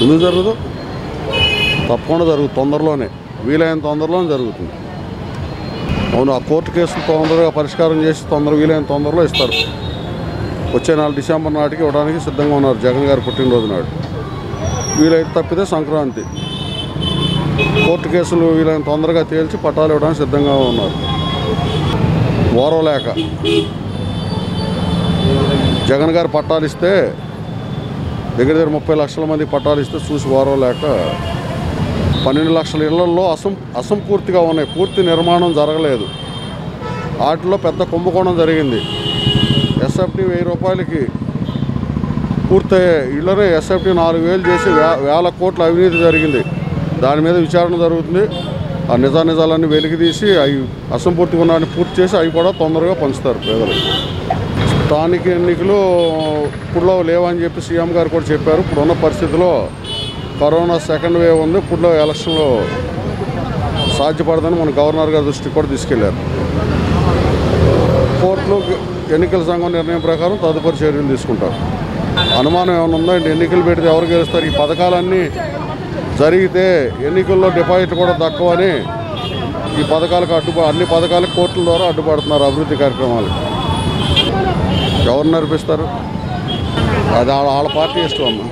ఎందుకు జరగదు తప్పకుండా జరుగుతుంది తొందరలోనే వీలైన తొందరలోనే జరుగుతుంది అవును ఆ కోర్టు కేసులు తొందరగా పరిష్కారం చేసి తొందర వీలైన తొందరలో ఇస్తారు వచ్చే నెల డిసెంబర్ నాటికి ఇవ్వడానికి సిద్ధంగా ఉన్నారు జగన్ గారు పుట్టినరోజు నాడు వీలైతే తప్పితే సంక్రాంతి కోర్టు కేసులు వీలైన తొందరగా తేల్చి పట్టాలు ఇవ్వడానికి సిద్ధంగా ఉన్నారు ఓరవలేక జగన్ గారు పట్టాలు ఇస్తే దగ్గర దగ్గర ముప్పై లక్షల మంది పట్టాలు ఇస్తే చూసి ఓరవలేక పన్నెండు లక్షల ఇళ్లలో అసం అసంపూర్తిగా ఉన్నాయి పూర్తి నిర్మాణం జరగలేదు వాటిలో పెద్ద కుంభకోణం జరిగింది ఎస్ఎఫ్టీ వెయ్యి రూపాయలకి పూర్తయ్యే ఇళ్ళనే ఎస్ఎఫ్టీ నాలుగు వేలు చేసి వే వేల కోట్ల అవినీతి జరిగింది దాని మీద విచారణ జరుగుతుంది ఆ నిజానిజాలన్నీ వెలికి తీసి అవి అసంపూర్తిగా ఉన్నాయని పూర్తి చేసి అవి కూడా తొందరగా పంచుతారు పేదలకు స్థానిక ఎన్నికలు ఇప్పుడులో లేవని చెప్పి సీఎం గారు కూడా చెప్పారు ఇప్పుడున్న పరిస్థితిలో కరోనా సెకండ్ వేవ్ ఉంది ఇప్పుడులో ఎలక్షన్లో సాధ్యపడదని మన గవర్నర్ గారి దృష్టికి కూడా తీసుకెళ్లారు కోర్టులో ఎన్నికల సంఘం నిర్ణయం ప్రకారం తదుపరి చర్యలు తీసుకుంటారు అనుమానం ఏమైనా ఉందా అంటే ఎన్నికలు పెడితే ఎవరు గెలుస్తారు ఈ పథకాలన్నీ జరిగితే ఎన్నికల్లో డిపాజిట్ కూడా తక్కువని ఈ పథకాలకు అడ్డు అన్ని పథకాలకు కోర్టుల ద్వారా అడ్డుపడుతున్నారు అభివృద్ధి కార్యక్రమాలు ఎవరు నడిపిస్తారు అది వాళ్ళ వాళ్ళ పార్టీ ఇష్టం అమ్మా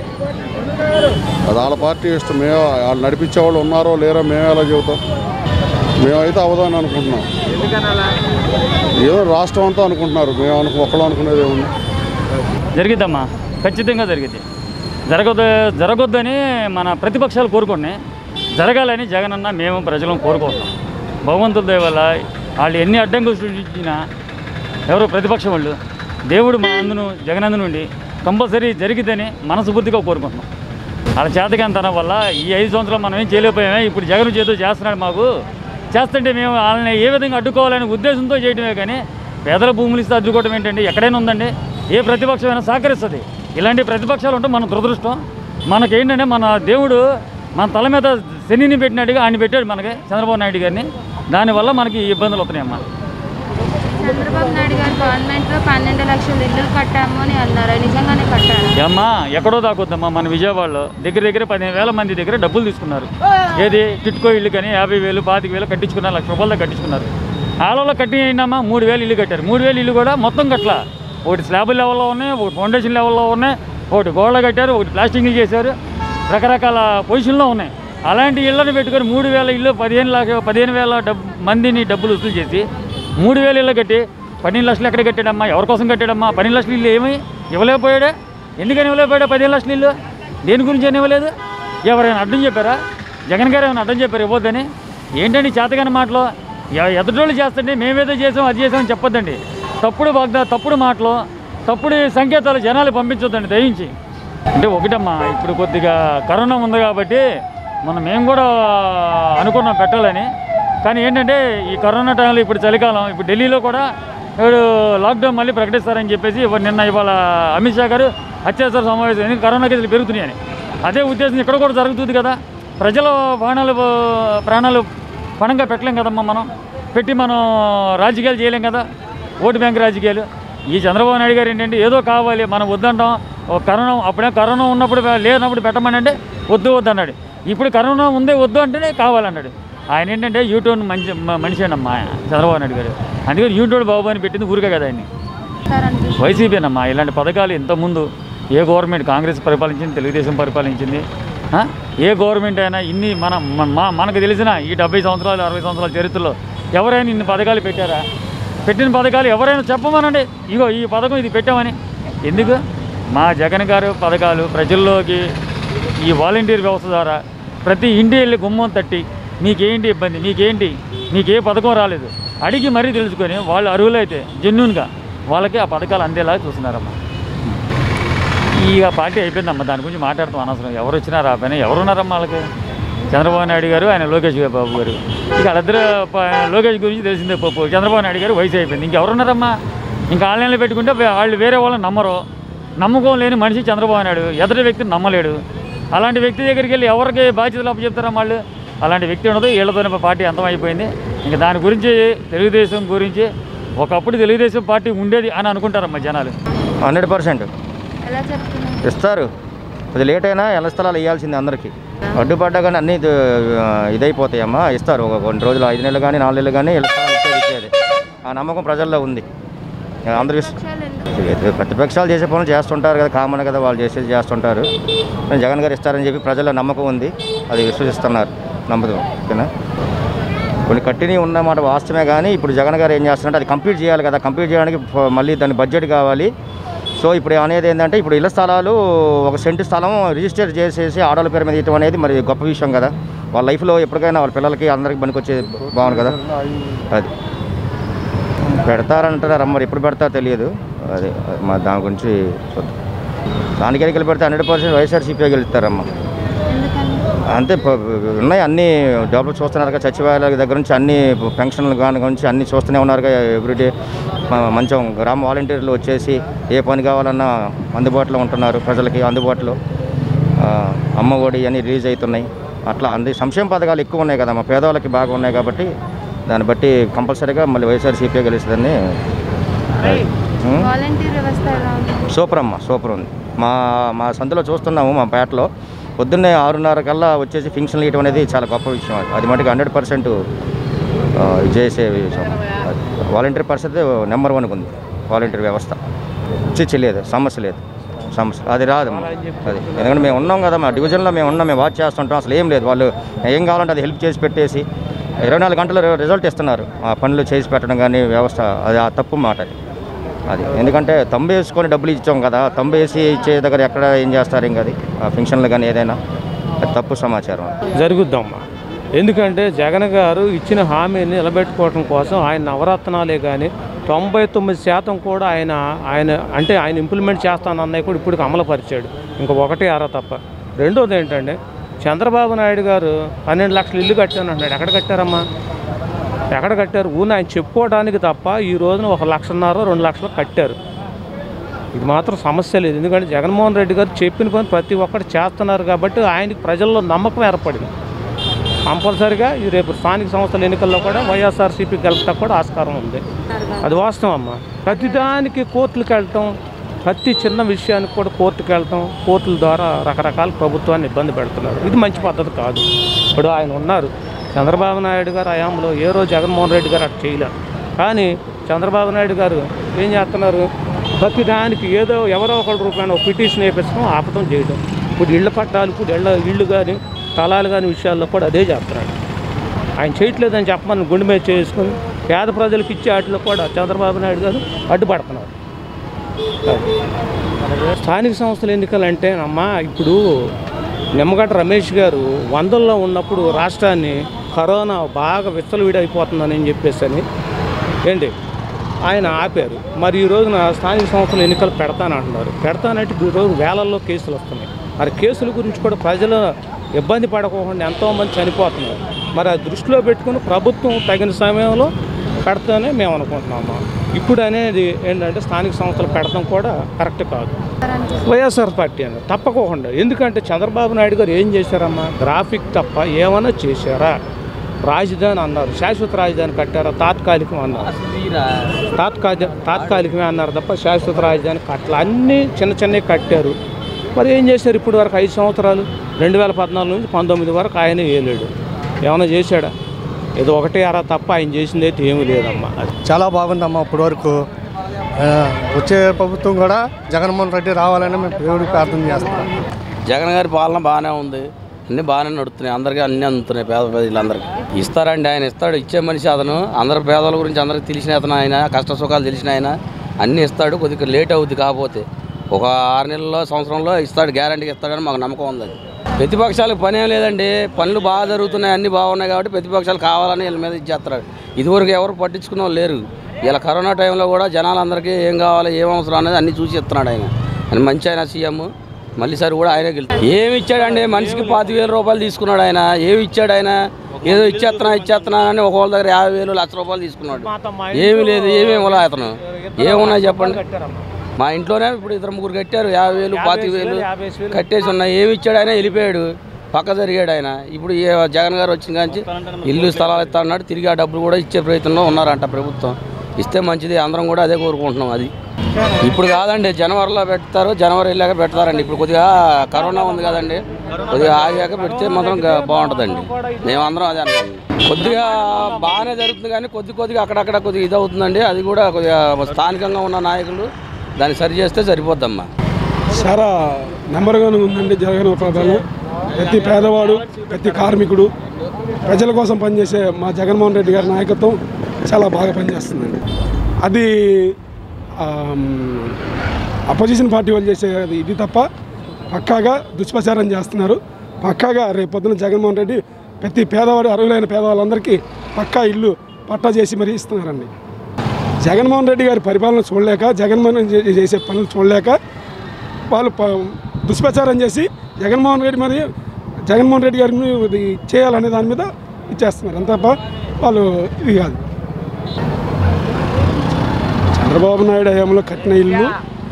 అది వాళ్ళ పార్టీ ఇష్టం మేము వాళ్ళు నడిపించే వాళ్ళు ఉన్నారో లేరో మేము ఎలా చెబుతాం మేమైతే అవదాని అనుకుంటున్నాం ఏదో రాష్ట్రం అంతా అనుకుంటున్నారు మేము అనుకు ఒక్కళ్ళు అనుకునేది ఏముంది జరిగిద్దమ్మా ఖచ్చితంగా జరిగింది జరగదు జరగొద్దని మన ప్రతిపక్షాలు కోరుకున్నాయి జరగాలని జగన్ అన్న మేము ప్రజలను కోరుకుంటున్నాం భగవంతుడి దయ వల్ల వాళ్ళు ఎన్ని అడ్డంకులు సృష్టించినా ఎవరు ప్రతిపక్షం వాళ్ళు దేవుడు మా అందును జగనందు నుండి కంపల్సరీ జరిగిద్దని మనస్ఫూర్తిగా కోరుకుంటున్నాం వాళ్ళ చేతకాంతనం వల్ల ఈ ఐదు సంవత్సరాలు మనం ఏం చేయలేకపోయామే ఇప్పుడు జగన్ చేతో చేస్తున్నాడు మాకు చేస్తుంటే మేము వాళ్ళని ఏ విధంగా అడ్డుకోవాలనే ఉద్దేశంతో చేయడమే కానీ పేదల భూములు ఇస్తే అడ్డుకోవడం ఏంటండి ఎక్కడైనా ఉందండి ఏ ప్రతిపక్షమైనా సహకరిస్తుంది ఇలాంటి ప్రతిపక్షాలు ఉంటే మన దురదృష్టం మనకేంటంటే మన దేవుడు మన తల మీద శనిని పెట్టినట్టుగా ఆయన పెట్టాడు మనకి చంద్రబాబు నాయుడు గారిని దానివల్ల మనకి ఈ ఇబ్బందులు వస్తున్నాయమ్మా చంద్రబాబు నాయుడు గారు గవర్నమెంట్లో పన్నెండు లక్షల ఇల్లు కట్టాము అని అన్నారు నిజంగానే కట్టారు అమ్మా ఎక్కడో దాకొద్దమ్మా మన విజయవాడలో దగ్గర దగ్గర పదిహేను వేల మంది దగ్గర డబ్బులు తీసుకున్నారు ఏది టిట్కో ఇల్లు కానీ యాభై వేలు పాతిక వేలు కట్టించుకున్నారు లక్ష రూపాయలు కట్టించుకున్నారు ఆలలో కట్టి అయినామా మూడు వేలు ఇల్లు కట్టారు మూడు వేలు ఇల్లు కూడా మొత్తం కట్ల ఒకటి స్లాబ్ లెవెల్లో ఉన్నాయి ఒకటి ఫౌండేషన్ లెవెల్లో ఉన్నాయి ఒకటి గోడలు కట్టారు ఒకటి ప్లాస్టింగ్లు చేశారు రకరకాల పొజిషన్లో ఉన్నాయి అలాంటి ఇళ్ళని పెట్టుకొని మూడు వేల ఇల్లు పదిహేను లక్ష పదిహేను వేల డబ్ మందిని డబ్బులు వసూలు చేసి మూడు వేల ఇళ్ళు కట్టి పన్నెండు లక్షలు ఎక్కడ కట్టాడమ్మా ఎవరి కోసం కట్టాడమ్మా పన్నెండు లక్షలు ఇల్లు ఏమి ఇవ్వలేకపోయాడే ఎందుకని ఇవ్వలేకపోయాడా పదిహేను లక్షల ఇల్లు దేని గురించి అని ఇవ్వలేదు ఎవరైనా అడ్డం చెప్పారా జగన్ గారు ఏమైనా అడ్డం చెప్పారు ఇవ్వద్దని ఏంటండి చేతగాని మాటలు ఎ- ఎదుటోళ్ళు చేస్తుంటే మేమేదో చేసాం అది చేసామని చెప్పొద్దండి తప్పుడు వాగ్దా తప్పుడు మాటలు తప్పుడు సంకేతాలు జనాలు పంపించొద్దండి దయించి అంటే ఒకటమ్మా ఇప్పుడు కొద్దిగా కరోనా ఉంది కాబట్టి మనం మేము కూడా అనుకున్నాం పెట్టాలని కానీ ఏంటంటే ఈ కరోనా టైంలో ఇప్పుడు చలికాలం ఇప్పుడు ఢిల్లీలో కూడా ఇప్పుడు లాక్డౌన్ మళ్ళీ ప్రకటిస్తారని చెప్పేసి ఇవాళ నిన్న ఇవాళ అమిత్ షా గారు అత్యవసర సమావేశం ఎందుకంటే కరోనా కేసులు పెరుగుతున్నాయని అదే ఉద్దేశం ఇక్కడ కూడా జరుగుతుంది కదా ప్రజల ప్రాణాలు ప్రాణాలు పణంగా పెట్టలేం కదమ్మా మనం పెట్టి మనం రాజకీయాలు చేయలేం కదా ఓటు బ్యాంక్ రాజకీయాలు ఈ చంద్రబాబు నాయుడు గారు ఏంటంటే ఏదో కావాలి మనం వద్దంటాం ఓ కరోనా అప్పుడే కరోనా ఉన్నప్పుడు లేనప్పుడు పెట్టమని అంటే వద్దు వద్దు అన్నాడు ఇప్పుడు కరోనా ఉందే వద్దు అంటేనే కావాలన్నాడు ఆయన ఏంటంటే యూట్యూబ్ మంచి మ- మనిషి అమ్మా చంద్రబాబు నాయుడు గారు అందుకని యూట్యూబ్ బాబు అని పెట్టింది ఊరికే కదా ఆయన్ని అనిపిస్తుంది వైసీపీనమ్మా ఇలాంటి పథకాలు ఇంతకుముందు ఏ గవర్నమెంట్ కాంగ్రెస్ పరిపాలించింది తెలుగుదేశం పరిపాలించింది ఆ? ఏ గవర్నమెంట్ అయినా ఇన్ని మన మన- మా మనకు తెలిసిన ఈ డెబ్బై సంవత్సరాలు అరవై సంవత్సరాల చరిత్రలో ఎవరైనా ఇన్ని పథకాలు పెట్టారా పెట్టిన పథకాలు ఎవరైనా చెప్పమనండి ఇగో ఈ పథకం ఇది పెట్టామని ఎందుకు మా జగన్ గారు పథకాలు ప్రజల్లోకి ఈ వాలంటీర్ వ్యవస్థ ద్వారా ప్రతి ఇంటి వెళ్ళి గుమ్మం తట్టి మీకేంటి ఇబ్బంది మీకేంటి మీకే పథకం రాలేదు అడిగి మరీ తెలుసుకొని వాళ్ళు అర్హులైతే జెన్యున్గా వాళ్ళకి ఆ పథకాలు అందేలా చూస్తున్నారమ్మా ఇక పార్టీ అయిపోయిందమ్మా దాని గురించి మాట్లాడతాం అనవసరం ఎవరు వచ్చినా రాపోయినా ఎవరున్నారమ్మా వాళ్ళకి చంద్రబాబు నాయుడు గారు ఆయన లోకేష్ బాబు గారు ఇక వాళ్ళిద్దరు ప- లోకేష్ గురించి తెలిసిందే పప్పు చంద్రబాబు నాయుడు గారు వయసు అయిపోయింది ఇంకెవరున్నారమ్మా ఇంకా ఆన్లైన్లో పెట్టుకుంటే వాళ్ళు వేరే వాళ్ళని నమ్మరు నమ్మకం లేని మనిషి చంద్రబాబు నాయుడు ఎదుటి వ్యక్తిని నమ్మలేడు అలాంటి వ్యక్తి దగ్గరికి వెళ్ళి ఎవరికి బాధ్యతలు అప్పచెప్తారా వాళ్ళు అలాంటి వ్యక్తి ఉండదు వీళ్ళతోనే పార్టీ అంతమైపోయింది ఇంకా దాని గురించి తెలుగుదేశం గురించి ఒకప్పుడు తెలుగుదేశం పార్టీ ఉండేది అని అనుకుంటారమ్మా జనాలు హండ్రెడ్ పర్సెంట్ ఎలా చెప్తున్నారు ఇస్తారు కొద్దిగా లేట్ అయినా ఇళ్ల స్థలాలు ఇవ్వాల్సింది అందరికీ అడ్డుపడ్డా కానీ అన్నీ ఇది, ఆ, ఇదైపోతాయమ్మా ఇస్తారు ఒక కొన్ని రోజులు ఐదు నెలలు కానీ నాలుగు నెలలు కానీ ఇళ్ల స్థలాలు ఇచ్చేది ఇచ్చేది ఆ నమ్మకం ప్రజల్లో ఉంది అందరూ విస్- పక్షాలు ఎందుకు ప్రతిపక్షాలు చేసే పనులు చేస్తుంటారు కదా కామన్ కదా వాళ్ళు చేసేది చేస్తుంటారు కానీ జగన్ గారు ఇస్తారని చెప్పి ప్రజల్లో నమ్మకం ఉంది అది విశ్వసిస్తున్నారు నమ్మకం ఓకేనా కొన్ని కట్టినవి ఉన్నమాట వాస్తవమే కానీ ఇప్పుడు జగన్ గారు ఏం చేస్తున్నారంటే అది కంప్లీట్ చేయాలి కదా కంప్లీట్ చేయడానికి ఫ- మళ్ళీ దాని బడ్జెట్ కావాలి సో ఇప్పుడు అనేది ఏంటంటే ఇప్పుడు ఇళ్ల స్థలాలు ఒక సెంటు స్థలం రిజిస్టర్ చేసేసి ఆడవాళ్ళ పేరు మీద ఇవ్వడం అనేది మరి గొప్ప విషయం కదా వాళ్ళ లైఫ్లో ఎప్పటికైనా వాళ్ళ పిల్లలకి అందరికి పనికొచ్చే బాగుంది కదా అది పెడతారంటారా మరి ఎప్పుడు పెడతారో తెలియదు అది మా దాని గురించి చూద్దాం దానికి ఎన్నికలు పెడితే హండ్రెడ్ పర్సెంట్ వైఎస్ఆర్సీపీ గెలుస్తారమ్మా ఎందుకని అంతే ప- ఉన్నాయి అన్ని డెవలప్ చూస్తున్నారు కదా సచివాలయాల దగ్గర నుంచి అన్ని పెన్షన్లు కానీ నుంచి అన్ని చూస్తూనే ఉన్నారు కదా ఎవ్రీడే మంచం గ్రామ వాలంటీర్లు వచ్చేసి ఏ పని కావాలన్నా అందుబాటులో ఉంటున్నారు ప్రజలకి అందుబాటులో ఆ, అమ్మ ఒడి అన్ని రిలీజ్ అవుతున్నాయి అట్లా అన్ని సంక్షేమ పథకాలు ఎక్కువ ఉన్నాయి కదా మా పేదవాళ్ళకి బాగా ఉన్నాయి కాబట్టి దాన్ని బట్టి కంపల్సరీగా మళ్ళీ వైఎస్ఆర్సీపీ గెలుస్తుందని ఉం? వాలంటీర్ వ్యవస్థ ఎలా ఉంది సూపర్ అమ్మ సూపర్ ఉంది మా మా సందులో చూస్తున్నాము మా పేటలో పొద్దున్నే ఆరున్నర కల్లా వచ్చేసి ఫంక్షన్లు ఇవ్వడం అనేది చాలా గొప్ప విషయం అది అది మటుకు హండ్రెడ్ పర్సెంట్ చేసే విషయం వాలంటీర్ పరిస్థితి నెంబర్ వన్కి ఉంది వాలంటీర్ వ్యవస్థ చిచ్చి లేదు సమస్య లేదు సమస్య అది రాదమ్మా అది ఎందుకంటే మేము ఉన్నాం కదా మా డివిజన్లో మేము ఉన్నాం మేము వాచ్ చేస్తుంటాం అసలు ఏం లేదు వాళ్ళు ఏం కావాలంటే అది హెల్ప్ చేసి పెట్టేసి ఇరవై నాలుగు గంటలు రిజల్ట్ ఇస్తున్నారు ఆ పనులు చేసి పెట్టడం కానీ వ్యవస్థ అది ఆ తప్పు మాట అది అది ఎందుకంటే తంబు వేసుకొని డబ్బులు ఇచ్చాం కదా తంబు వేసి ఇచ్చే దగ్గర ఎక్కడ ఏం చేస్తారు ఇంకా అది ఆ ఫంక్షన్లు కానీ ఏదైనా అది తప్పు సమాచారం జరుగుద్దమ్మా ఎందుకంటే జగన్ గారు ఇచ్చిన హామీని నిలబెట్టుకోవడం కోసం ఆయన నవరత్నాలే కానీ తొంభై తొమ్మిది శాతం కూడా ఆయన ఆయన అంటే ఆయన ఇంప్లిమెంట్ చేస్తానన్నవి కూడా ఇప్పుడు అమలుపరిచాడు ఇంకా ఒకటి అర తప్ప రెండోది ఏంటంటే చంద్రబాబు నాయుడు గారు పన్నెండు లక్షలు ఇల్లు కట్టాను అంటున్నాడు ఎక్కడ కట్టారమ్మా ఎక్కడ కట్టారు ఊరిని ఆయన చెప్పుకోవడానికి తప్ప ఈ రోజున ఒక లక్షన్నర రెండు లక్షలు కట్టారు ఇది మాత్రం సమస్య లేదు ఎందుకంటే జగన్మోహన్ రెడ్డి గారు చెప్పిన పని ప్రతి ఒక్కటి చేస్తున్నారు కాబట్టి ఆయనకి ప్రజల్లో నమ్మకం ఏర్పడింది కంపల్సరిగా ఈ రేపు స్థానిక సంస్థల ఎన్నికల్లో కూడా వైఎస్ఆర్సీపీ గెలపడానికి కూడా ఆస్కారం ఉంది అది వాస్తవం అమ్మ ప్రతిదానికి కోర్టులకు వెళ్ళటం ప్రతి చిన్న విషయానికి కూడా కోర్టుకు వెళ్ళటం కోర్టుల ద్వారా రకరకాల ప్రభుత్వాన్ని ఇబ్బంది పెడుతున్నారు ఇది మంచి పద్ధతి కాదు ఇప్పుడు ఆయన ఉన్నారు చంద్రబాబు నాయుడు గారు హయాంలో ఏ రోజు జగన్మోహన్ రెడ్డి గారు అటు చేయలేరు కానీ చంద్రబాబు నాయుడు గారు ఏం చేస్తున్నారు ప్రతి దానికి ఏదో ఎవరో ఒకరి రూపాయన ఒక పిటిషన్ వేపించడం ఆపటం చేయడం ఇప్పుడు ఇళ్ళ పట్టాలు ఇప్పుడు ఇళ్ళ ఇళ్ళు కానీ స్థలాలు కానీ విషయాల్లో కూడా అదే చేస్తున్నాడు ఆయన చేయట్లేదని చెప్పమని గుండె మీద చేసుకుని పేద ప్రజలకు ఇచ్చే వాటిలో కూడా చంద్రబాబు నాయుడు గారు అడ్డుపడుతున్నారు స్థానిక సంస్థల ఎన్నికలు అంటే అమ్మా ఇప్పుడు నిమ్మగడ్డ రమేష్ గారు వందల్లో ఉన్నప్పుడు రాష్ట్రాన్ని కరోనా బాగా విచ్చలవిడైపోతుందని చెప్పేసి అని ఏంటి ఆయన ఆపారు మరి ఈ రోజున స్థానిక సంస్థల ఎన్నికలు పెడతానంటున్నారు పెడతానంటే ఈ రోజు వేలల్లో కేసులు వస్తున్నాయి మరి కేసుల గురించి కూడా ప్రజలు ఇబ్బంది పడకోకుండా ఎంతోమంది చనిపోతున్నారు మరి ఆ దృష్టిలో పెట్టుకుని ప్రభుత్వం తగిన సమయంలో పెడతానే మేము అనుకుంటున్నాము ఇప్పుడు అనేది ఏంటంటే స్థానిక సంస్థలు పెడతాం కూడా కరెక్ట్ కాదు వైఎస్ఆర్ పార్టీ అని తప్పకోకుండా ఎందుకంటే చంద్రబాబు నాయుడు గారు ఏం చేశారమ్మా గ్రాఫిక్ తప్ప ఏమన్నా చేశారా రాజధాని అన్నారు శాశ్వత రాజధాని కట్టారా తాత్కాలికం అన్నారు తాత్కాలిక తాత్కాలికమే అన్నారు తప్ప శాశ్వత రాజధాని కట్టలు అన్నీ చిన్న చిన్నవి కట్టారు మరి ఏం చేశారు ఇప్పుడు వరకు ఐదు సంవత్సరాలు రెండు వేల పద్నాలుగు నుంచి పంతొమ్మిది వరకు ఆయన ఏలేడు ఏమైనా చేశాడా ఏదో ఒకటే అరా తప్ప ఆయన చేసింది అయితే ఏమీ లేదమ్మా అది చాలా బాగుందమ్మా ఇప్పటి వరకు ఆ, వచ్చే ప్రభుత్వం కూడా జగన్మోహన్ రెడ్డి రావాలని మేము దేవుడికి ప్రార్థన చేస్తున్నాం జగన్ గారి పాలన బాగానే ఉంది అన్నీ బాగానే నడుస్తున్నాయి అందరికీ అన్నీ అందుతున్నాయి పేద ప్రజలందరికీ ఇస్తారండి ఆయన ఇస్తాడు ఇచ్చే మనిషి అతను అందరి పేదల గురించి అందరికి తెలిసిన అతను ఆయన కష్ట సుఖాలు తెలిసిన ఆయన అన్నీ ఇస్తాడు కొద్దిగా లేట్ అవుద్ది కాకపోతే ఒక ఆరు నెలల్లో సంవత్సరంలో ఇస్తాడు గ్యారంటీగా ఇస్తాడని మాకు నమ్మకం ఉంది అది ప్రతిపక్షాలకు పని ఏం లేదండి పనులు బాగా జరుగుతున్నాయి అన్నీ బాగున్నాయి కాబట్టి ప్రతిపక్షాలు కావాలని వీళ్ళ మీద ఇచ్చేస్తాడు ఇదివరకు ఎవరు పట్టించుకున్న వాళ్ళు లేరు ఇలా కరోనా టైంలో కూడా జనాలందరికీ ఏం కావాలి ఏం అవసరం అనేది అన్నీ చూసి ఇస్తున్నాడు ఆయన ఆయన మంచి ఆయన సీఎం మళ్ళీసారి కూడా ఆయనే గెలుస్తాడు ఏమి ఇచ్చాడండి మనిషికి పాతి వేల రూపాయలు తీసుకున్నాడు ఆయన ఏమి ఇచ్చాడు ఆయన ఏదో ఇచ్చేస్తున్నా ఇచ్చేస్తున్నా అని ఒక వాళ్ళ దగ్గర యాభై వేలు లక్ష రూపాయలు తీసుకున్నాడు ఏమీ లేదు ఏమీ ఇవ్వలే అతను ఏమున్నాయి చెప్పండి మా ఇంట్లోనే ఇప్పుడు ఇద్దరు ముగ్గురు కట్టారు యాభై వేలు పాతి వేలు కట్టేసి ఉన్నాయి ఏమి ఇచ్చాడు ఆయన వెళ్ళిపోయాడు పక్క జరిగాడు ఆయన ఇప్పుడు ఏ జగన్ గారు వచ్చిన కాంచి ఇల్లు స్థలాలు ఇస్తా అన్నాడు తిరిగి ఆ డబ్బులు కూడా ఇచ్చే ప్రయత్నంలో ఉన్నారంట ప్రభుత్వం ఇస్తే మంచిది అందరం కూడా అదే కోరుకుంటున్నాం అది ఇప్పుడు కాదండి జనవరిలో పెడతారు జనవరి వెళ్ళాక పెడతారండి ఇప్పుడు కొద్దిగా కరోనా ఉంది కదండి కొద్దిగా ఆగాక పెడితే మాత్రం గా- బాగుంటుందండి మేమందరం అదే అనుకుంటున్నాం కొద్దిగా బాగానే జరుగుతుంది కానీ కొద్ది కొద్దిగా అక్కడక్కడ కొద్దిగా ఇది అవుతుందండి అది కూడా కొద్దిగా స్థానికంగా ఉన్న నాయకులు దాన్ని సరి చేస్తే సరిపోద్దమ్మా చాలా నెంబర్గా ఉందండి జగన్ పరిపాలన ప్రతి పేదవాడు ప్రతి కార్మికుడు ప్రజల కోసం పనిచేసే మా జగన్మోహన్ రెడ్డి గారి నాయకత్వం చాలా బాగా పనిచేస్తుందండి అది అపోజిషన్ పార్టీ వాళ్ళు చేసే ఇది తప్ప పక్కాగా దుష్ప్రచారం చేస్తున్నారు పక్కాగా రేపు పొద్దున జగన్మోహన్ రెడ్డి ప్రతి పేదవాడు అర్హులైన పేదవాళ్ళందరికీ పక్కా ఇల్లు పట్టా చేసి మరీ ఇస్తున్నారండి జగన్మోహన్ రెడ్డి గారి పరిపాలన చూడలేక జగన్మోహన్ రెడ్డి చేసే పనులు చూడలేక వాళ్ళు ప- దుష్ప్రచారం చేసి జగన్మోహన్ రెడ్డి మరి జగన్మోహన్ రెడ్డి గారిని ఇది చేయాలనే దాని మీద ఇచ్చేస్తున్నారు అంత తప్ప వాళ్ళు ఇది కాదు చంద్రబాబు నాయుడు హయాంలో కట్టిన ఇల్లు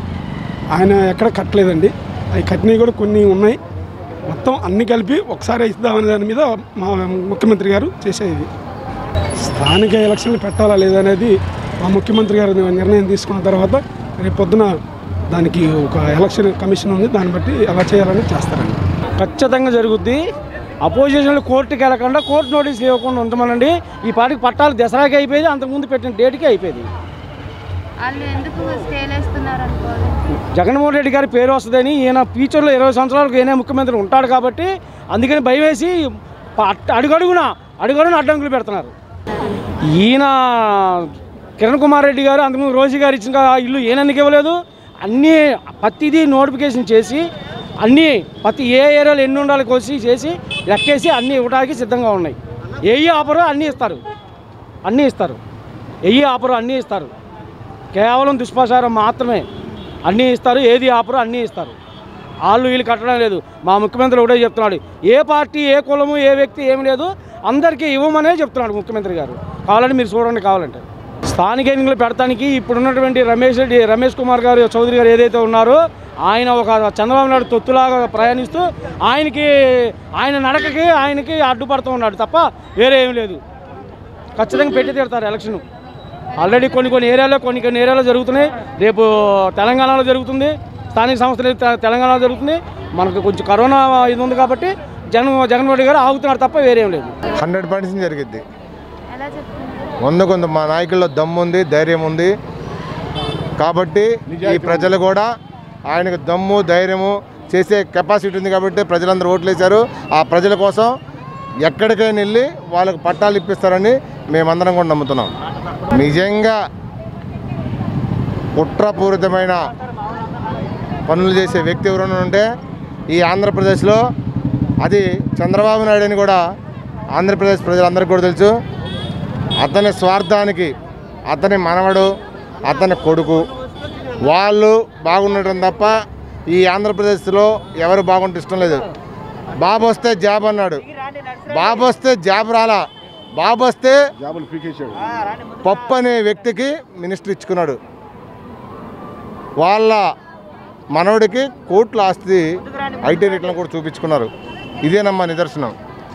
ఆయన ఎక్కడ కట్టలేదండి అవి కట్టినవి కూడా కొన్ని ఉన్నాయి మొత్తం అన్ని కలిపి ఒకసారి ఇద్దామనే దాని మీద మా ముఖ్యమంత్రి గారు చేసేది స్థానిక ఎలక్షన్లు పెట్టాలా లేదనేది మా ముఖ్యమంత్రి గారు నిర్ణయం తీసుకున్న తర్వాత రేపు పొద్దున దానికి ఒక ఎలక్షన్ కమిషన్ ఉంది దాన్ని బట్టి ఎలా చేయాలని చేస్తారండి ఖచ్చితంగా జరుగుద్ది అపోజిషన్లు కోర్టుకి వెళ్ళకుండా కోర్టు నోటీసులు ఇవ్వకుండా ఉంటామనండి ఈ పాటికి పట్టాలు దసరాకి అయిపోయేది అంతకుముందు పెట్టిన డేట్కి అయిపోయేది వాళ్ళు ఎందుకు స్టేలు వేస్తున్నారు అనుకోవాలి జగన్మోహన్ రెడ్డి గారి పేరు వస్తుందని ఈయన ఫ్యూచర్లో ఇరవై సంవత్సరాలకు ఈయన ముఖ్యమంత్రి ఉంటాడు కాబట్టి అందుకని భయం వేసి ప- అడుగడుగున అడుగడుగున అడ్డంకులు పెడుతున్నారు ఈయన కిరణ్ కుమార్ రెడ్డి గారు అంతకుముందు రోజు గారు ఇచ్చిన ఆ ఇల్లు ఈయనెందుకు ఇవ్వలేదు అన్నీ ప్రతిదీ నోటిఫికేషన్ చేసి అన్నీ ప్రతి ఏ ఏరియాలో ఎన్ని ఉండాలి కోసి చేసి లెక్కేసి అన్నీ ఇవ్వడానికి సిద్ధంగా ఉన్నాయి ఏవి ఆఫరు అన్నీ ఇస్తారు అన్నీ ఇస్తారు ఏవి ఆఫరు అన్నీ ఇస్తారు కేవలం దుష్ప్రచారం మాత్రమే అన్నీ ఇస్తారు ఏది ఆపరు అన్నీ ఇస్తారు వాళ్ళు వీళ్ళు కట్టడం లేదు మా ముఖ్యమంత్రి ఒకటే చెప్తున్నాడు ఏ పార్టీ ఏ కులము ఏ వ్యక్తి ఏమి లేదు అందరికీ ఇవ్వమనే చెప్తున్నాడు ముఖ్యమంత్రి గారు కావాలంటే మీరు చూడండి కావాలంటే స్థానిక ఎన్నికలు పెడతానికి ఇప్పుడున్నటువంటి రమేష్ రెడ్డి రమేష్ కుమార్ గారు చౌదరి గారు ఏదైతే ఉన్నారో ఆయన ఒక చంద్రబాబు నాయుడు తొత్తులాగా ప్రయాణిస్తూ ఆయనకి ఆయన నడకకి ఆయనకి అడ్డుపడుతూ ఉన్నాడు తప్ప వేరే ఏం లేదు ఖచ్చితంగా పెట్టి తీరుతారు ఎలక్షన్ ఆల్రెడీ కొన్ని కొన్ని ఏరియాలో కొన్ని కొన్ని ఏరియాలో జరుగుతున్నాయి రేపు తెలంగాణలో జరుగుతుంది స్థానిక సంస్థలు తె- తెలంగాణలో జరుగుతుంది మనకు కొంచెం కరోనా ఇది ఉంది కాబట్టి జగన్ జగన్మోహన్ రెడ్డి గారు ఆగుతున్నారు తప్ప వేరేం లేదు హండ్రెడ్ పర్సెంట్ జరిగిద్ది ఎలా చెప్తున్నారు వంద కొంత మా నాయకుల్లో దమ్ము ఉంది ధైర్యం ఉంది కాబట్టి ఈ ప్రజలు కూడా ఆయనకు దమ్ము ధైర్యము చేసే కెపాసిటీ ఉంది కాబట్టి ప్రజలందరూ ఓట్లు వేశారు ఆ ప్రజల కోసం ఎక్కడికైనా వెళ్ళి వాళ్ళకు పట్టాలు ఇప్పిస్తారని మేమందరం కూడా నమ్ముతున్నాం నిజంగా కుట్రపూరితమైన పనులు చేసే వ్యక్తి ఎవరైనా ఉంటే ఈ ఆంధ్రప్రదేశ్లో అది చంద్రబాబు నాయుడు అని కూడా ఆంధ్రప్రదేశ్ ప్రజలందరికీ కూడా తెలుసు అతని స్వార్థానికి అతని మనవడు అతని కొడుకు వాళ్ళు బాగుండటం తప్ప ఈ ఆంధ్రప్రదేశ్లో ఎవరు బాగుంటే ఇష్టం లేదు బాబు వస్తే జాబ్ అన్నాడు బాబు వస్తే జాబ్ రాలా బాబు వస్తే జాబులు పీకేసాడు పప్పు అనే వ్యక్తికి మినిస్టర్ ఇచ్చుకున్నాడు వాళ్ళ మనవడికి కోట్ల ఆస్తి ఐటీ రేట్లను కూడా చూపించుకున్నారు ఇదేనమ్మా నిదర్శనం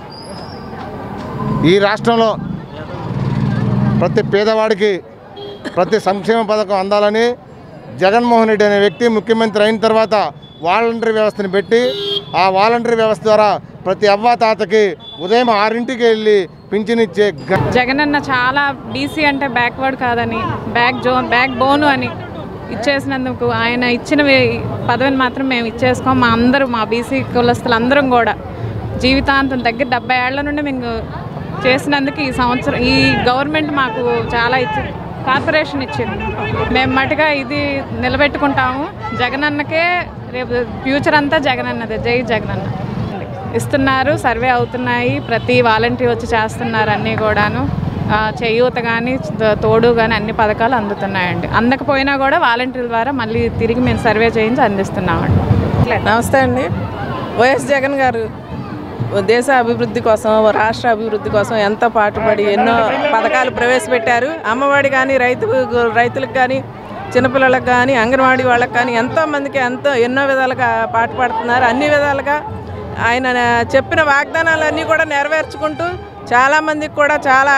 ఈ రాష్ట్రంలో ప్రతి పేదవాడికి ప్రతి సంక్షేమ పథకం అందాలని జగన్మోహన్ రెడ్డి అనే వ్యక్తి ముఖ్యమంత్రి అయిన తర్వాత వాలంటరీ వ్యవస్థను పెట్టి ఆ వాలంటరీ వ్యవస్థ ద్వారా ప్రతి అవ్వ తాతకి ఉదయం ఆరింటికి వెళ్ళి పింఛనిచ్చే ఘ- జగనన్న చాలా బీసీ అంటే బ్యాక్వర్డ్ కాదని బ్యాక్ జోన్ బ్యాక్ బోను అని ఇచ్చేసినందుకు ఆయన ఇచ్చిన వే- పదవిని మాత్రం మేము ఇచ్చేసుకోం మా అందరూ మా బీసీ కులస్తులు అందరం కూడా జీవితాంతం దగ్గర డెబ్బై ఏళ్ల నుండి మేము చేసినందుకు ఈ సంవత్సరం ఈ గవర్నమెంట్ మాకు చాలా ఇచ్చి కార్పొరేషన్ ఇచ్చింది మేము మటుగా ఇది నిలబెట్టుకుంటాము జగనన్నకే రేపు ఫ్యూచర్ అంతా జగనన్నదే జై జగనన్న ఇస్తున్నారు సర్వే అవుతున్నాయి ప్రతి వాలంటీర్ వచ్చి చేస్తున్నారు అన్నీ కూడాను ఆ, చేయూత కానీ తోడు కానీ అన్ని పథకాలు అందుతున్నాయండి అందకపోయినా కూడా వాలంటీర్ల ద్వారా మళ్ళీ తిరిగి మేము సర్వే చేయించి అందిస్తున్నామండి నమస్తే అండి వైఎస్ జగన్ గారు దేశ అభివృద్ధి కోసం రాష్ట్ర అభివృద్ధి కోసం ఎంతో పాటుపడి ఎన్నో పథకాలు ప్రవేశపెట్టారు అమ్మఒడి కానీ రైతు రైతులకు కానీ చిన్నపిల్లలకు కానీ అంగన్వాడీ వాళ్ళకి కానీ ఎంతో మందికి ఎంతో ఎన్నో విధాలుగా పాటుపడుతున్నారు అన్ని విధాలుగా ఆయన చెప్పిన వాగ్దానాలన్నీ కూడా నెరవేర్చుకుంటూ చాలామందికి కూడా చాలా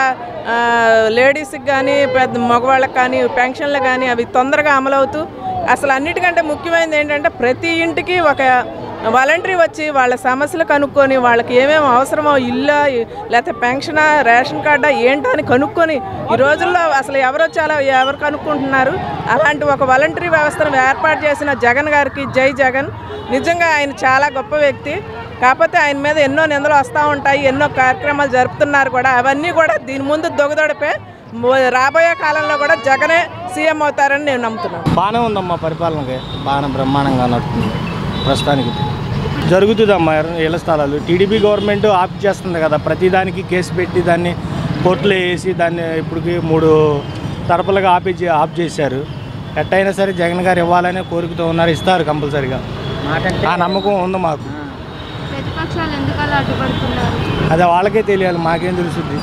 ఆ, లేడీస్కి కానీ పెద్ద మగవాళ్ళకి కానీ పెన్షన్లు కానీ అవి తొందరగా అమలవుతూ అసలు అన్నిటికంటే ముఖ్యమైనది ఏంటంటే ప్రతి ఇంటికి ఒక వాలంటరీ వచ్చి వాళ్ళ సమస్యలు కనుక్కొని వాళ్ళకి ఏమేమి అవసరమో ఇల్లా లేకపోతే పెన్షనా రేషన్ కార్డా ఏంటో అని కనుక్కొని ఈ రోజుల్లో అసలు ఎవరు వచ్చాలో ఎవరు కనుక్కుంటున్నారు అలాంటి ఒక వాలంటరీ వ్యవస్థను ఏర్పాటు చేసిన జగన్ గారికి జై జగన్ నిజంగా ఆయన చాలా గొప్ప వ్యక్తి కాకపోతే ఆయన మీద ఎన్నో నిందలు వస్తూ ఉంటాయి ఎన్నో కార్యక్రమాలు జరుపుతున్నారు కూడా అవన్నీ కూడా దీని ముందు దొగదొడిపే రాబోయే కాలంలో కూడా జగనే సీఎం అవుతారని నేను నమ్ముతున్నాను బాగానే ఉందమ్మా పరిపాలనకి బాగానే బ్రహ్మాండంగా నడుస్తుంది ప్రస్తుతానికి జరుగుతుందమ్మా ఇళ్ల స్థలాలు టీడీపీ గవర్నమెంట్ ఆఫ్ చేస్తుంది కదా ప్రతిదానికి కేసు పెట్టి దాన్ని కోర్టులో వేసి దాన్ని ఇప్పటికి మూడు తరపులుగా ఆపి ఆఫ్ చేశారు ఎట్టయినా సరే జగన్ గారు ఇవ్వాలనే కోరికతో ఉన్నారు ఇస్తారు కంపల్సరిగా ఆ నమ్మకం ఉంది మాకు ప్రతిపక్షాలు ఎందుకు అలా అడ్డుపడుతున్నారు అదే వాళ్ళకే తెలియాలి మాకేం తెలుస్తుంది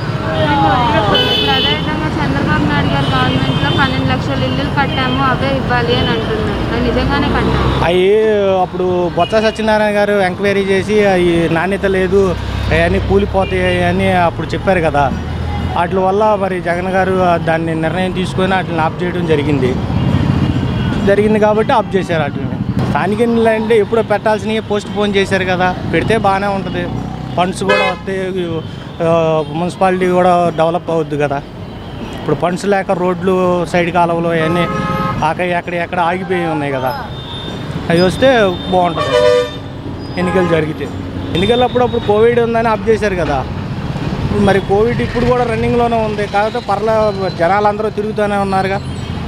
ఇప్పుడు అదేవిధంగా చంద్రబాబు నాయుడు గారి గవర్నమెంట్లో పన్నెండు లక్షల ఇల్లులు కట్టాము అవే ఇవ్వాలి అని అంటున్నారు అది నిజంగానే కట్టాము అవి అప్పుడు బొత్స సత్యనారాయణ గారు ఎంక్వైరీ చేసి అవి నాణ్యత లేదు అవన్నీ కూలిపోతాయి అని అప్పుడు చెప్పారు కదా వాటి వల్ల మరి జగన్ గారు దాన్ని నిర్ణయం తీసుకొని వాటిని ఆఫ్ చేయడం జరిగింది జరిగింది కాబట్టి ఆఫ్ చేశారు వాటిని స్థానిక ఎన్నికలు అంటే ఎప్పుడో పెట్టాల్సినవి పోస్ట్ పోన్ చేశారు కదా పెడితే బాగానే ఉంటుంది ఫండ్స్ కూడా వస్తాయి ఆ, మున్సిపాలిటీ కూడా డెవలప్ అవుద్ది కదా ఇప్పుడు ఫండ్స్ లేక రోడ్లు సైడ్ కాలువలు అవన్నీ అక్కడ ఎక్కడ ఎక్కడ ఆగిపోయి ఉన్నాయి కదా అవి వస్తే బాగుంటుంది ఎన్నికలు జరిగితే ఎన్నికలు అప్పుడప్పుడు కోవిడ్ ఉందని ఆఫ్ చేశారు కదా మరి కోవిడ్ ఇప్పుడు కూడా రన్నింగ్లోనే ఉంది కాకపోతే పర్ల జనాలు అందరూ తిరుగుతూనే ఉన్నారుగా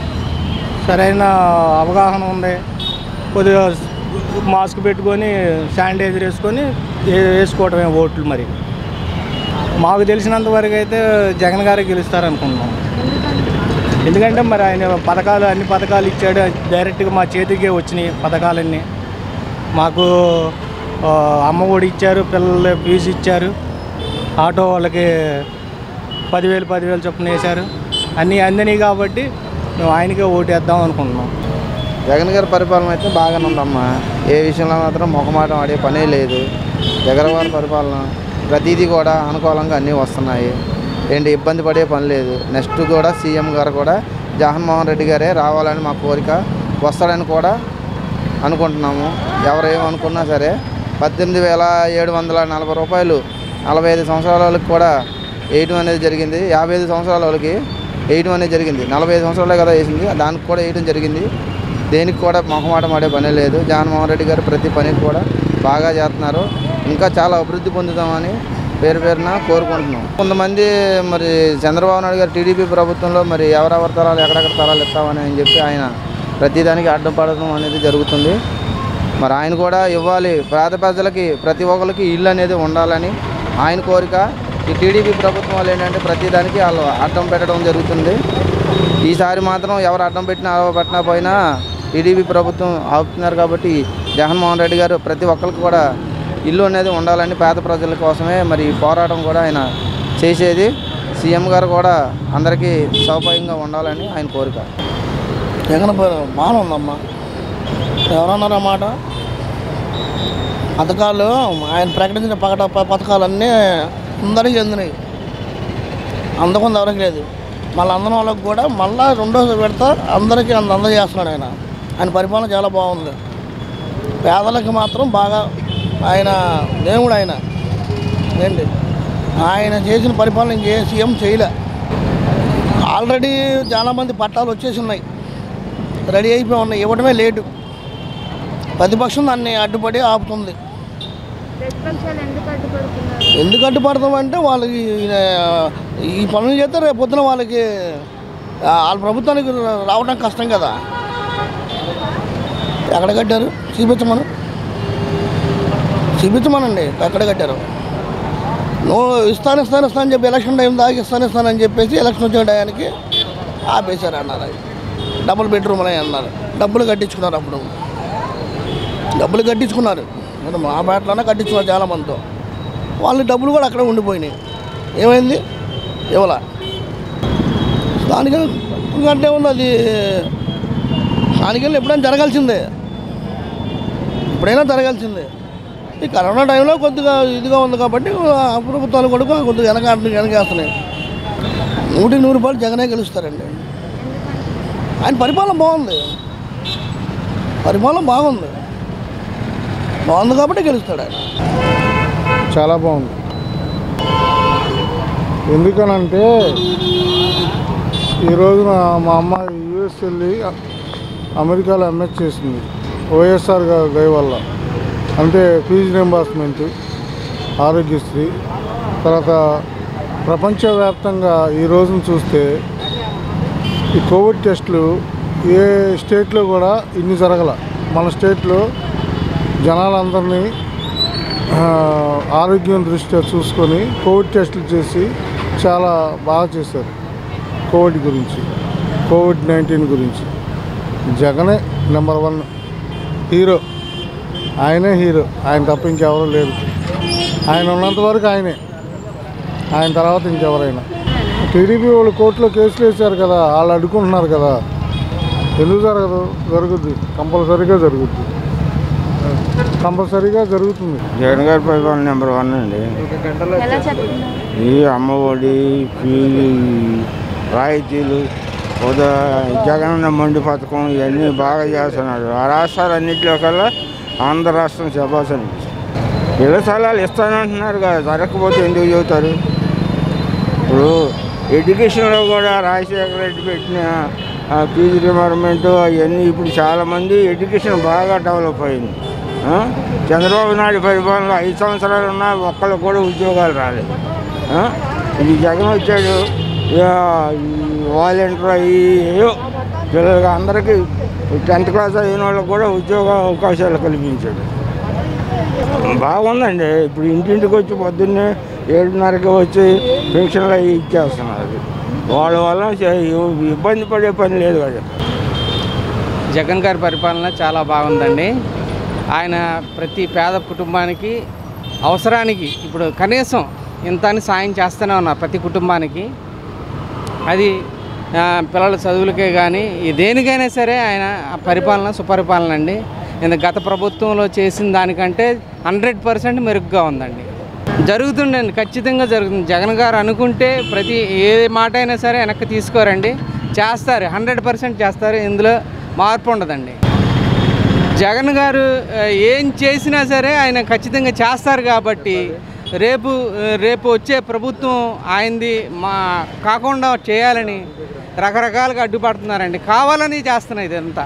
సరైన అవగాహన ఉంది కొద్దిగా మాస్క్ పెట్టుకొని శానిటైజర్ వేసుకొని వే- వేసుకోవడమే ఓట్లు మరి మాకు తెలిసినంత వరకు అయితే జగన్ గారే గెలుస్తారు అనుకుంటున్నాం ఎందుకంటే మరి ఆయన పథకాలు అన్ని పథకాలు ఇచ్చాడు డైరెక్ట్గా మా చేతికే వచ్చినాయి పథకాలన్నీ మాకు ఆ, అమ్మ ఒడి ఇచ్చారు పిల్లల ఫీజు ఇచ్చారు ఆటో వాళ్ళకి పదివేలు పదివేలు చొప్పున వేశారు అన్నీ అందినాయి కాబట్టి మేము ఆయనకే ఓటేద్దాం అనుకుంటున్నాం జగన్ గారి పరిపాలన అయితే బాగానే ఉందమ్మా ఏ విషయంలో మాత్రం మొహమాటం ఆడే పనే లేదు జగన్ గారి పరిపాలన ప్రతిదీ కూడా అనుకూలంగా అన్నీ వస్తున్నాయి ఏంటి ఇబ్బంది పడే పని లేదు నెక్స్ట్ కూడా సీఎం గారు కూడా జగన్మోహన్ రెడ్డి గారే రావాలని మా కోరిక వస్తాడని కూడా అనుకుంటున్నాము ఎవరు ఏమనుకున్నా సరే పద్దెనిమిది వేల ఏడు వందల నలభై రూపాయలు నలభై ఐదు సంవత్సరాల వాళ్ళకి కూడా వేయడం అనేది జరిగింది యాభై ఐదు సంవత్సరాల వాళ్ళకి వేయడం అనేది జరిగింది నలభై ఐదు సంవత్సరాలే కదా వేసింది దానికి కూడా వేయడం జరిగింది దేనికి కూడా మొహమాటం ఆడే పనే లేదు జగన్మోహన్ రెడ్డి గారు ప్రతి పనికి కూడా బాగా చేస్తున్నారు ఇంకా చాలా అభివృద్ధి పొందుతామని పేరు పేరున కోరుకుంటున్నాం కొంతమంది మరి చంద్రబాబు నాయుడు గారు టీడీపీ ప్రభుత్వంలో మరి ఎవరెవరి తరాలు ఎక్కడెక్కడ తరాలు ఇస్తామని అని చెప్పి ఆయన ప్రతిదానికి అడ్డం పడడం అనేది జరుగుతుంది మరి ఆయన కూడా ఇవ్వాలి పేద ప్రజలకి ప్రతి ఒక్కరికి ఇల్లు అనేది ఉండాలని ఆయన కోరిక ఈ టీడీపీ ప్రభుత్వం వాళ్ళు ఏంటంటే ప్రతిదానికి వాళ్ళు అడ్డం పెట్టడం జరుగుతుంది ఈసారి మాత్రం ఎవరు అడ్డం పెట్టినా పెట్టినా పోయినా టీడీపీ ప్రభుత్వం ఆపుతున్నారు కాబట్టి జగన్మోహన్ రెడ్డి గారు ప్రతి ఒక్కరికి కూడా ఇల్లు అనేది ఉండాలని పేద ప్రజల కోసమే మరి ఈ పోరాటం కూడా ఆయన చేసేది సీఎం గారు కూడా అందరికీ సౌకర్యంగా ఉండాలని ఆయన కోరిక జగన్ బాగానే ఉందమ్మా ఎవరన్నారు మాట పథకాలు ఆయన ప్రకటించిన పకట ప- పథకాలన్నీ అందరికీ చెందినాయి అందకుండా ఎవరికి లేదు మళ్ళీ అందరం వాళ్ళకి కూడా మళ్ళీ రెండో విడత అందరికీ అంద అందజేస్తున్నాడు ఆయన ఆయన పరిపాలన చాలా బాగుంది పేదలకు మాత్రం బాగా ఆయన దేవుడు ఆయన ఏంటి ఆయన చేసిన పరిపాలన ఇంకే సీఎం చేయలే ఆల్రెడీ చాలామంది పట్టాలు వచ్చేసి ఉన్నాయి రెడీ అయిపోయి ఉన్నాయి ఇవ్వడమే లేటు ప్రతిపక్షం దాన్ని అడ్డుపడి ఆపుతుంది ప్రతిపక్షాలు ఎందుకు అడ్డుపడుతున్నారు ఎందుకు అడ్డుపడతామంటే వాళ్ళకి ఆ, ఈ పనులు చేస్తే రేపు పొద్దున వాళ్ళకి ఆ, వాళ్ళ ప్రభుత్వానికి రావడం కష్టం కదా ఎక్కడ కట్టారు చూపించమను చూపించమనండి ఎక్కడ కట్టారు నువ్వు ఇస్తాను ఇస్తాను ఇస్తాను అని చెప్పి ఎలక్షన్ టైం దాకా ఇస్తాను ఇస్తానని చెప్పేసి ఎలక్షన్ వచ్చే టయానికి ఆపేశారు అన్నారు అది డబుల్ బెడ్రూమ్ అని అన్నారు డబ్బులు కట్టించుకున్నారు అప్పుడు డబ్బులు కట్టించుకున్నారు మరి మా పేటలోనే కట్టించుకున్నారు చాలా మందితో వాళ్ళ డబ్బులు కూడా అక్కడే ఉండిపోయినాయి ఏమైంది ఇవ్వాల దానికి అంటే ఉంది అది దానికి ఎప్పుడైనా జరగాల్సిందే ఎప్పుడైనా జరగాల్సిందే ఈ కరోనా టైంలో కొద్దిగా ఇదిగా ఉంది కాబట్టి ఆ ప్రభుత్వాలు కూడా కొద్దిగా వెనక వెనకేస్తున్నాయి నూటికి నూరు రూపాయలు జగనే గెలుస్తారండి ఆయన పరిపాలన బాగుంది పరిపాలన బాగుంది బాగుంది కాబట్టి గెలుస్తాడు ఆయన చాలా బాగుంది ఎందుకనంటే ఈ రోజున మా అమ్మ యూఎస్ వెళ్ళి అమెరికాలో ఎంఎస్ చేసింది వైఎస్ఆర్ గా- దయ వల్ల అంటే ఫీజు రింబర్స్మెంట్ ఆరోగ్యశ్రీ తర్వాత ప్రపంచవ్యాప్తంగా ఈ రోజున చూస్తే ఈ కోవిడ్ టెస్టులు ఏ స్టేట్లో కూడా ఇన్ని జరగల మన స్టేట్లో జనాలందరినీ ఆ, ఆరోగ్యం దృష్ట్యా చూసుకొని కోవిడ్ టెస్టులు చేసి చాలా బాగా చేశారు కోవిడ్ గురించి కోవిడ్ నైన్టీన్ గురించి జగనే నెంబర్ వన్ హీరో ఆయనే హీరో ఆయన తప్ప ఇంకెవరూ లేరు ఆయన ఉన్నంత వరకు ఆయనే ఆయన తర్వాత ఇంకెవరైనా టీడీపీ వాళ్ళు కోర్టులో కేసులు వేశారు కదా వాళ్ళు అడ్డుకుంటున్నారు కదా ఎందుకు జరగదు జరుగుద్ది కంపల్సరీగా జరుగుద్ది కంపల్సరీగా జరుగుతుంది జగన్ గారి పరిపాలన నెంబర్ వన్ అండి ఎలా చెప్తున్నారు ఈ అమ్మఒడి ఫీజు రాయితీలు ఉదా జగనన్న మండి పథకం ఇవన్నీ బాగా చేస్తున్నాడు ఆ రాష్ట్రాలన్నింటిలో కల్లా ఆంధ్ర రాష్ట్రం శబాస్ అనిపిస్తుంది ఇళ్ళ స్థలాలు ఇస్తానంటున్నారు కదా జరగకపోతే ఎందుకు చెబుతారు ఇప్పుడు ఎడ్యుకేషన్లో కూడా రాజశేఖర రెడ్డి పెట్టిన ఆ ఫీజు రిమర్మెంట్ అవన్నీ ఇప్పుడు చాలామంది ఎడ్యుకేషన్ బాగా డెవలప్ అయింది ఆ? చంద్రబాబు నాయుడు పరిపాలనలో ఐదు సంవత్సరాలు ఉన్నా ఒక్కళ్ళు కూడా ఉద్యోగాలు రాలేదు ఆ? ఇది జగన్ వచ్చాడు ఇక ఈ వాలంటీర్ అయ్యి ఏయో పిల్లలకి అందరికీ టెన్త్ క్లాస్ అయిన వాళ్ళకి కూడా ఉద్యోగ అవకాశాలు కల్పించాడు బాగుందండి ఇప్పుడు ఇంటింటికి వచ్చి పొద్దున్నే ఏడున్నరకి వచ్చి పెన్షన్లు అవి ఇచ్చేస్తున్నారు వాళ్ళ వల్ల చే- ఇబ్బంది పడే పని లేదు కదా జగన్ గారి పరిపాలన చాలా బాగుందండి ఆయన ప్రతి పేద కుటుంబానికి అవసరానికి ఇప్పుడు కనీసం ఇంత అని సాయం చేస్తూనే ఉన్నారు ప్రతి కుటుంబానికి అది ఆ, పిల్లల చదువులకే కానీ ఈ దేనికైనా సరే ఆయన ఆ పరిపాలన సుపరిపాలన అండి ఇంత గత ప్రభుత్వంలో చేసిన దానికంటే హండ్రెడ్ పర్సెంట్ మెరుగ్గా ఉందండి జరుగుతుండండి ఖచ్చితంగా జరుగుతుంది జగన్ గారు అనుకుంటే ప్రతి ఏ మాట అయినా సరే వెనక్కి తీసుకోరండి చేస్తారు హండ్రెడ్ పర్సెంట్ చేస్తారు ఇందులో మార్పు ఉండదండి జగన్ గారు ఆ, ఏం చేసినా సరే ఆయన ఖచ్చితంగా చేస్తారు కాబట్టి రేపు ఆ, రేపు వచ్చే ప్రభుత్వం ఆయనది మా కాకుండా చేయాలని రకరకాలుగా అడ్డుపడుతున్నారండి కావాలని చేస్తున్నారు ఇదంతా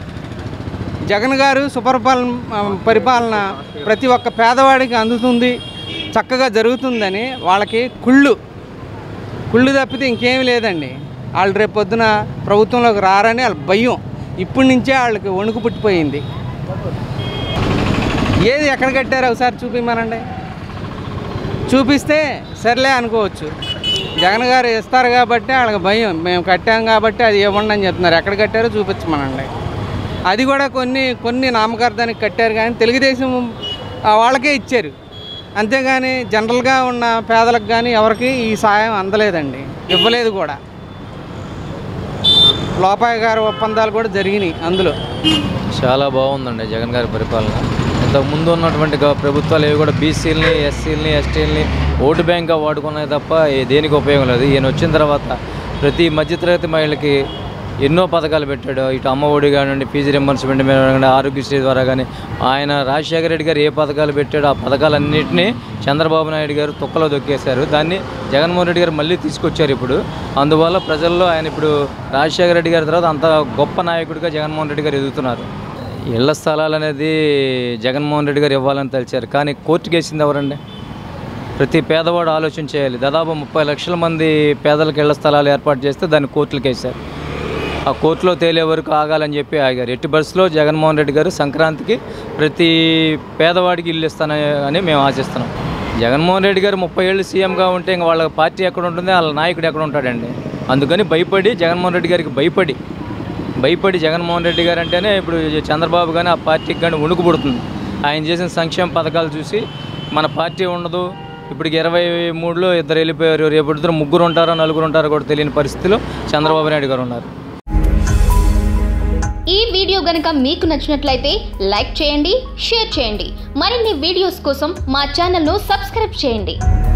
జగన్ గారు సుపరిపాలన ఆ, పరిపాలన ప్రతి ఒక్క పేదవాడికి అందుతుంది చక్కగా జరుగుతుందని వాళ్ళకి కుళ్ళు కుళ్ళు తప్పితే ఇంకేం లేదండి వాళ్ళు రేపు పొద్దున ప్రభుత్వంలోకి రారని వాళ్ళ భయం ఇప్పటి నుంచే వాళ్ళకి వణుకు పుట్టిపోయింది ఏది ఎక్కడ కట్టారో ఒకసారి చూపిమనండి చూపిస్తే సర్లే అనుకోవచ్చు జగన్ గారు ఇస్తారు కాబట్టి వాళ్ళకి భయం మేము కట్టాం కాబట్టి అది ఇవ్వండి అని చెప్తున్నారు ఎక్కడ కట్టారో చూపించమనండి అది కూడా కొన్ని కొన్ని నామకార్థానికి కట్టారు కానీ తెలుగుదేశం ఆ, వాళ్ళకే ఇచ్చారు అంతేగాని జనరల్గా ఉన్న పేదలకు కానీ ఎవరికి ఈ సాయం అందలేదండి ఇవ్వలేదు కూడా లోపాయి గారి ఒప్పందాలు కూడా జరిగినాయి అందులో చాలా బాగుందండి జగన్ గారి పరిపాలన ఇంతకు ముందు ఉన్నటువంటి గ- ప్రభుత్వాలు ఏవి కూడా బీసీలని ఎస్సీలని ఎస్టీలని ఓటు బ్యాంక్గా వాడుకున్నాయి తప్ప ఏ- దేనికి ఉపయోగం లేదు ఈయన వచ్చిన తర్వాత ప్రతి మధ్యతరగతి మహిళకి ఎన్నో పథకాలు పెట్టాడు ఇటు అమ్మ ఒడి కానివ్వండి ఫీజు రింబర్స్మెంట్ మీద కానీ ఆరోగ్యశ్రీ ద్వారా కానీ ఆయన రాజశేఖర రెడ్డి గారు ఏ పథకాలు పెట్టాడో ఆ పథకాలన్నింటినీ చంద్రబాబు నాయుడు గారు తొక్కలో దొక్కేశారు దాన్ని జగన్మోహన్ రెడ్డి గారు మళ్ళీ తీసుకొచ్చారు ఇప్పుడు అందువల్ల ప్రజల్లో ఆయన ఇప్పుడు రాజశేఖర రెడ్డి గారి తర్వాత అంత గొప్ప నాయకుడిగా జగన్మోహన్ రెడ్డి గారు ఎదుగుతున్నారు ఇళ్ల స్థలాలు అనేది జగన్మోహన్ రెడ్డి గారు ఇవ్వాలని తలిచారు కానీ కోర్టుకి వేసింది ఎవరండి ప్రతి పేదవాడు ఆలోచన చేయాలి దాదాపు ముప్పై లక్షల మంది పేదలకు ఇళ్ల స్థలాలు ఏర్పాటు చేస్తే దాన్ని కోర్టులకు వేశారు ఆ కోర్టులో తేలే వరకు ఆగాలని చెప్పి ఆగారు ఎట్టి బస్సులో జగన్మోహన్ రెడ్డి గారు సంక్రాంతికి ప్రతి పేదవాడికి ఇల్లు ఇస్తానని అని మేము ఆశిస్తున్నాం జగన్మోహన్ రెడ్డి గారు ముప్పై ఏళ్ళు సీఎంగా ఉంటే ఇంక వాళ్ళ పార్టీ ఎక్కడ ఉంటుంది వాళ్ళ నాయకుడు ఎక్కడ ఉంటాడండి అందుకని భయపడి జగన్మోహన్ రెడ్డి గారికి భయపడి భయపడి జగన్మోహన్ రెడ్డి గారు అంటేనే ఇప్పుడు చంద్రబాబు కానీ ఆ పార్టీకి కానీ వణుకు పుడుతుంది ఆయన చేసిన సంక్షేమ పథకాలు చూసి మన పార్టీ ఉండదు ఇప్పటికి ఇరవై మూడులో ఇద్దరు వెళ్ళిపోయారు రేపు ఇద్దరు ముగ్గురు ఉంటారో నలుగురు ఉంటారో కూడా తెలియని పరిస్థితిలో చంద్రబాబు నాయుడు గారు ఉన్నారు ఈ వీడియో గనుక మీకు నచ్చినట్లయితే లైక్ చేయండి షేర్ చేయండి మరిన్ని వీడియోస్ కోసం మా ఛానల్ను సబ్స్క్రైబ్ చేయండి